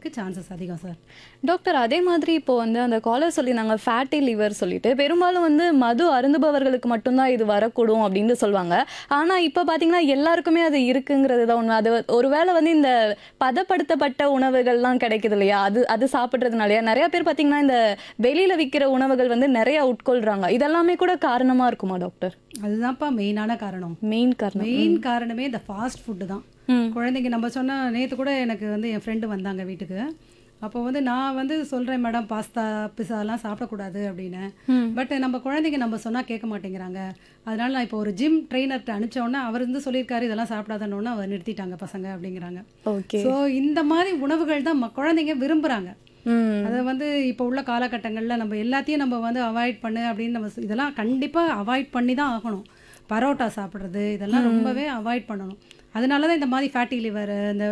வரதுக்கு சான்சஸ் அதிகம் sir doctor அதே மாதிரி இப்போ வந்து அந்த காலர் சொல்லியிருந்தாங்க ஃபேட்டி லிவர் சொல்லிட்டு பெரும்பாலும் வந்து மது அருந்துபவர்களுக்கு மட்டும்தான் இது வரக்கூடும் அப்படின்னு சொல்லுவாங்க ஆனால் இப்போ பார்த்தீங்கன்னா எல்லாருக்குமே அது இருக்குங்கிறது தான் உண்மை அது ஒருவேளை வந்து இந்த பதப்படுத்தப்பட்ட உணவுகள்லாம் கிடைக்குது இல்லையா அது அது சாப்பிட்றதுனாலயா நிறைய பேர் பார்த்தீங்கன்னா இந்த வெளியில் விற்கிற உணவுகள் வந்து நிறைய உட்கொள்றாங்க இதெல்லாமே கூட காரணமாக இருக்குமா டாக்டர் அதுதான்ப்பா மெயினான காரணம் மெயின் காரணம் மெயின் காரணமே இந்த ஃபாஸ்ட் ஃபுட்டு தான் ம். குழந்தைங்க நம்ம சொன்ன நேற்று கூட எனக்கு வந்து என் ஃப்ரெண்டு வந்தாங்க வீட்டுக்கு அப்போ வந்து நான் வந்து சொல்கிறேன் மேடம் பாஸ்தா பிஸாலாம் சாப்பிடக்கூடாது அப்படின்னு ம். பட் நம்ம குழந்தைங்க நம்ம சொன்னால் கேட்க மாட்டேங்கிறாங்க அதனால நான் இப்போ ஒரு ஜிம் ட்ரெயினர்கிட்ட அனுப்பிச்சோன்னே அவர் வந்து சொல்லியிருக்காரு இதெல்லாம் சாப்பிடாதன்னொன்னே அவர் நிறுத்திட்டாங்க பசங்க அப்படிங்கிறாங்க ஓகே ஸோ இந்த மாதிரி உணவுகள் தான் ம- குழந்தைங்க விரும்புகிறாங்க ம் அதை வந்து இப்போ உள்ள காலகட்டங்களில் நம்ம எல்லாத்தையும் நம்ம வந்து அவாய்ட் பண்ணு அப்படின்னு நம்ம சொ- இதெல்லாம் கண்டிப்பாக அவாய்ட் பண்ணி தான் ஆகணும் பரோட்டா சாப்பிட்றது இதெல்லாம் ரொம்பவே அவாய்ட் பண்ணணும் அதனால தான் இந்த மாதிரி ஃபேட்டி லிவர் இந்த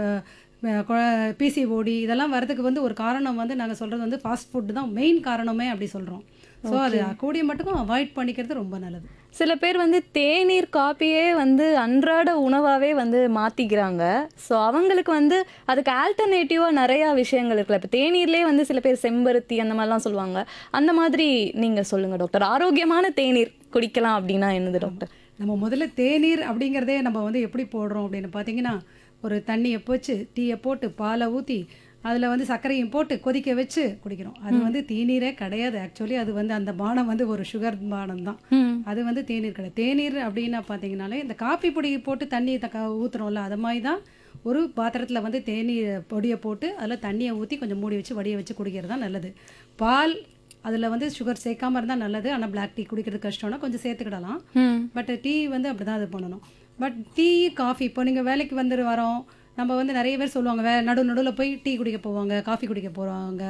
பிசிஓடி இதெல்லாம் வரதுக்கு வந்து ஒரு காரணம் வந்து நாங்கள் சொல்கிறது வந்து ஃபாஸ்ட் ஃபுட் தான் மெயின் காரணமே அப்படி சொல்கிறோம் ஸோ அது கூடிய மட்டுக்கும் அவாய்ட் பண்ணிக்கிறது ரொம்ப நல்லது சில பேர் வந்து தேநீர் காப்பியே வந்து அன்றாட உணவாகவே வந்து மாற்றிக்கிறாங்க ஸோ அவங்களுக்கு வந்து அதுக்கு ஆல்டர்னேட்டிவாக நிறையா விஷயங்கள் இருக்குல்ல இப்போ தேநீர்லேயே வந்து சில பேர் செம்பருத்தி அந்த மாதிரிலாம் சொல்லுவாங்க அந்த மாதிரி நீங்கள் சொல்லுங்கள் டாக்டர் ஆரோக்கியமான தேநீர் குடிக்கலாம் அப்படின்னா என்னது டாக்டர் நம்ம முதல்ல தேநீர் அப்படிங்கிறதே நம்ம வந்து எப்படி போடுறோம் அப்படின்னு பார்த்தீங்கன்னா ஒரு தண்ணியை போச்சு டீயை போட்டு பாலை ஊற்றி அதில் வந்து சர்க்கரையும் போட்டு கொதிக்க வச்சு குடிக்கிறோம் அது வந்து தேநீரே கிடையாது ஆக்சுவலி அது வந்து அந்த பானம் வந்து ஒரு சுகர் பானம் தான் ம் அது வந்து தேநீர் கிடையாது தேநீர் அப்படின்னா பார்த்தீங்கனாலே இந்த காப்பி பொடி போட்டு தண்ணி தக்க ஊற்றுறோம்ல அது மாதிரி தான் ஒரு பாத்திரத்தில் வந்து தேநீர் பொடியை போட்டு அதில் தண்ணியை ஊற்றி கொஞ்சம் மூடி வச்சு வடிய வச்சு குடிக்கிறது தான் நல்லது பால் அதில் வந்து சுகர் சேர்க்காம இருந்தால் நல்லது ஆனால் பிளாக் டீ குடிக்கிறது கஷ்டம்னா கொஞ்சம் சேர்த்துக்கிடலாம் ம் பட் டீ வந்து அப்படி தான் இது பண்ணணும் பட் டீ காஃபி இப்போ நீங்கள் வேலைக்கு வந்துட்டு வரோம் நம்ம வந்து நிறைய பேர் சொல்லுவாங்க வே நடு நடுவில் போய் டீ குடிக்க போவாங்க காஃபி குடிக்க போகிறாங்க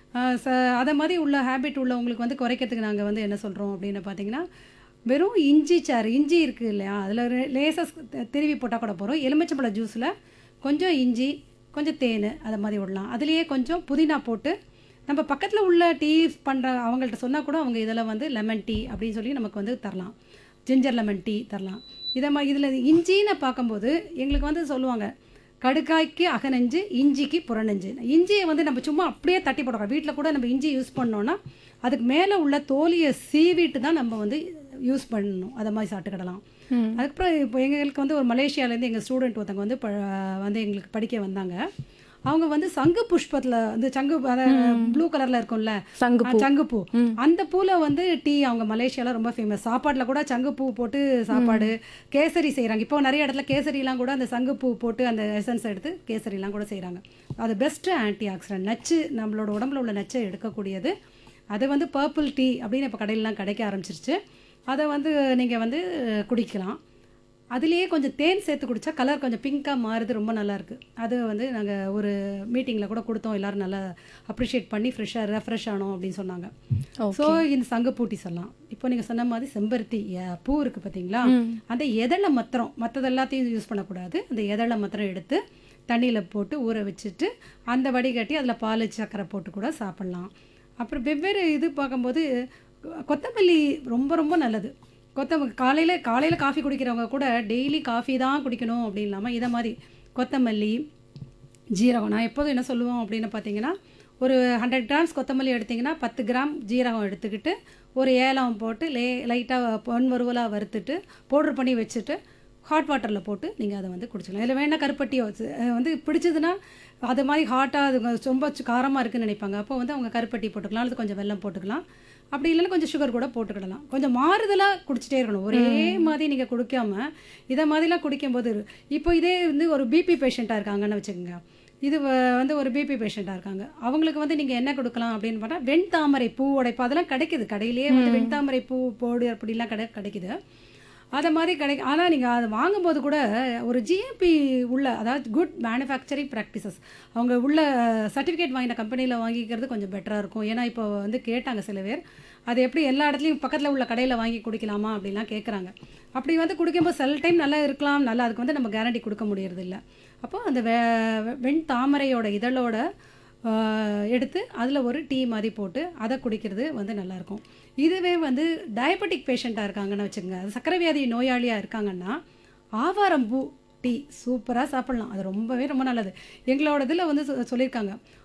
அதை மாதிரி உள்ள ஹேபிட் உள்ளவங்களுக்கு வந்து குறைக்கிறதுக்கு நாங்கள் வந்து என்ன சொல்கிறோம் அப்படின்னு பார்த்தீங்கன்னா வெறும் இஞ்சி சாறு இஞ்சி இருக்குது இல்லையா அதில் லேசாக திருவி போட்டால் கூட போகிறோம் எலுமிச்சம்பழ ஜூஸில் கொஞ்சம் இஞ்சி கொஞ்சம் தேன் அதை மாதிரி விடலாம் அதுலேயே கொஞ்சம் புதினா போட்டு நம்ம பக்கத்தில் உள்ள டீ பண்ணுற அவங்கள்ட்ட சொன்னால் கூட அவங்க இதில் வந்து லெமன் டீ அப்படின்னு சொல்லி நமக்கு வந்து தரலாம் ஜிஞ்சர் லெமன் டீ தரலாம் இதை மாதிரி இதில் இஞ்சின்னு பார்க்கும்போது எங்களுக்கு வந்து சொல்லுவாங்க கடுக்காய்க்கு அகநெஞ்சு இஞ்சிக்கு புறநெஞ்சு இஞ்சியை வந்து நம்ம சும்மா அப்படியே தட்டி போடுறோம் வீட்டில் கூட நம்ம இஞ்சி யூஸ் பண்ணோன்னா அதுக்கு மேலே உள்ள தோலியை சீவிட்டு தான் நம்ம வந்து யூஸ் பண்ணணும் அதை மாதிரி சாப்பிட்டுக்கிடலாம் ம். அதுக்கப்புறம் இப்போ எங்களுக்கு வந்து ஒரு மலேசியாலேருந்து எங்கள் ஸ்டூடெண்ட் ஒருத்தவங்க வந்து ப வந்து எங்களுக்கு படிக்க வந்தாங்க அவங்க வந்து சங்கு புஷ்பத்தில் வந்து சங்கு ப்ளூ கலரில் இருக்கும்ல சங்குப்பூ. ஆ, சங்குப்பூ அந்த பூல வந்து டீ அவங்க மலேசியால ரொம்ப ஃபேமஸ் சாப்பாட்டில் கூட சங்குப்பூ போட்டு சாப்பாடு கேசரி செய்கிறாங்க இப்போ நிறைய இடத்துல கேசரிலாம் கூட அந்த சங்குப்பூ போட்டு அந்த எசன்ஸ் எடுத்து கேசரிலாம் கூட செய்கிறாங்க அது பெஸ்ட்டு ஆன்டி ஆக்சிடென்ட் நச்சு நம்மளோட உடம்புல உள்ள நச்சை எடுக்கக்கூடியது அது வந்து பர்பிள் டீ அப்படின்னு இப்போ கடையிலலாம் கிடைக்க ஆரம்பிச்சிருச்சு அதை வந்து நீங்கள் வந்து குடிக்கலாம் அதுலேயே கொஞ்சம் தேன் சேர்த்து குடித்தா கலர் கொஞ்சம் பிங்காக மாறுது ரொம்ப நல்லா இருக்கு அது வந்து நாங்கள் ஒரு மீட்டிங்கில் கூட கொடுத்தோம் எல்லாரும் நல்லா அப்ரிஷியேட் பண்ணி ஃப்ரெஷ்ஷாக ரெஃப்ரெஷ் ஆனோம் அப்படின்னு சொன்னாங்க ஸோ இந்த சங்குப்பூட்டி சொல்லலாம் இப்போ நீங்கள் சொன்ன மாதிரி செம்பருத்தி அஹ், பூ இருக்குது பார்த்தீங்களா அந்த எதழை மத்திரம் மற்றது எல்லாத்தையும் யூஸ் பண்ணக்கூடாது அந்த எதழை மத்திரம் எடுத்து தண்ணியில் போட்டு ஊற வச்சுட்டு அந்த வடிகட்டி அதில் பால் சக்கரை போட்டு கூட சாப்பிட்லாம் அப்புறம் வெவ்வேறு இது பார்க்கும்போது கொத்தமல்லி ரொம்ப ரொம்ப நல்லது கொத்தமல்லி காலையில் காலையில் காஃபி குடிக்கிறவங்க கூட டெய்லி காஃபி தான் குடிக்கணும் அப்படின்னு இல்லாமல் இதை மாதிரி கொத்தமல்லி ஜீரகம் நான் எப்போதும் என்ன சொல்லுவோம் அப்படின்னு பார்த்தீங்கன்னா ஒரு ஹண்ட்ரட் கிராம்ஸ் கொத்தமல்லி எடுத்தீங்கன்னா பத்து கிராம் ஜீரகம் எடுத்துக்கிட்டு ஒரு ஏலம் போட்டு லே லைட்டாக பொன் வறுவலாக வறுத்துட்டு பவுடர் பண்ணி வச்சுட்டு ஹாட் வாட்டரில் போட்டு நீங்கள் அதை வந்து குடிச்சிக்கலாம் இதில் வேணால் கருப்பட்டியோ வச்சு- அஹ் வந்து பிடிச்சதுன்னா அது மாதிரி ஹாட்டாக அது கொஞ்சம் ரொம்ப காரமாக இருக்குன்னு நினைப்பாங்க அப்போ வந்து அவங்க கருப்பட்டி போட்டுக்கலாம் அல்லது கொஞ்சம் வெல்லம் போட்டுக்கலாம் அப்படி இல்லைன்னா கொஞ்சம் சுகர் கூட போட்டுக்கிடலாம் கொஞ்சம் மாறுதலாக குடிச்சிட்டே இருக்கணும் ஒரே மாதிரி நீங்கள் குடிக்காம இதை மாதிரிலாம் குடிக்கும்போது இப்போ இதே வந்து ஒரு பிபி பேஷண்ட்டாக இருக்காங்கன்னு வச்சுக்கோங்க இது வ- வந்து ஒரு பிபி பேஷண்ட்டாக இருக்காங்க அவங்களுக்கு வந்து நீங்கள் என்ன கொடுக்கலாம் அப்படின்னு பார்த்தா வெண்தாமரை பூ உடைப்பு அதெல்லாம் கிடைக்குது கடையிலேயே வந்து வெண்தாமரை பூ போடு அப்படிலாம் கிடை கிடைக்குது அதை மாதிரி கிடைக்கு ஆனால் நீங்கள் அதை வாங்கும்போது கூட ஒரு ஜிஎம்பி உள்ள அதாவது குட் மேனுஃபேக்சரிங் ப்ராக்டிசஸ் அவங்க உள்ள சர்டிஃபிகேட் வாங்கின கம்பெனியில் வாங்கிக்கிறது கொஞ்சம் பெட்டராக இருக்கும் ஏன்னா இப்போ வந்து கேட்டாங்க சில பேர் அது எப்படி எல்லா இடத்துலையும் பக்கத்தில் உள்ள கடையில் வாங்கி குடிக்கலாமா அப்படிலாம் கேட்குறாங்க அப்படி வந்து குடிக்கும்போது சில டைம் நல்லா இருக்கலாம் நல்லா அதுக்கு வந்து நம்ம கேரண்டி கொடுக்க முடியறது இல்ல அப்போ அந்த வெ வெண் தாமரையோட இதழோட ஆஹ், எடுத்து அதில் ஒரு டீ மாதிரி போட்டு அதை குடிக்கிறது வந்து நல்லாயிருக்கும் இதுவே வந்து டயபெட்டிக் பேஷண்ட்டாக இருக்காங்கன்னு வச்சுக்கோங்க அது சர்க்கரை வியாதி நோயாளியாக இருக்காங்கன்னா ஆவாரம் பூ டீ சூப்பராக சாப்பிட்லாம் அது ரொம்பவே ரொம்ப நல்லது எங்களோட இதில் வந்து சொ- சொல்லியிருக்காங்க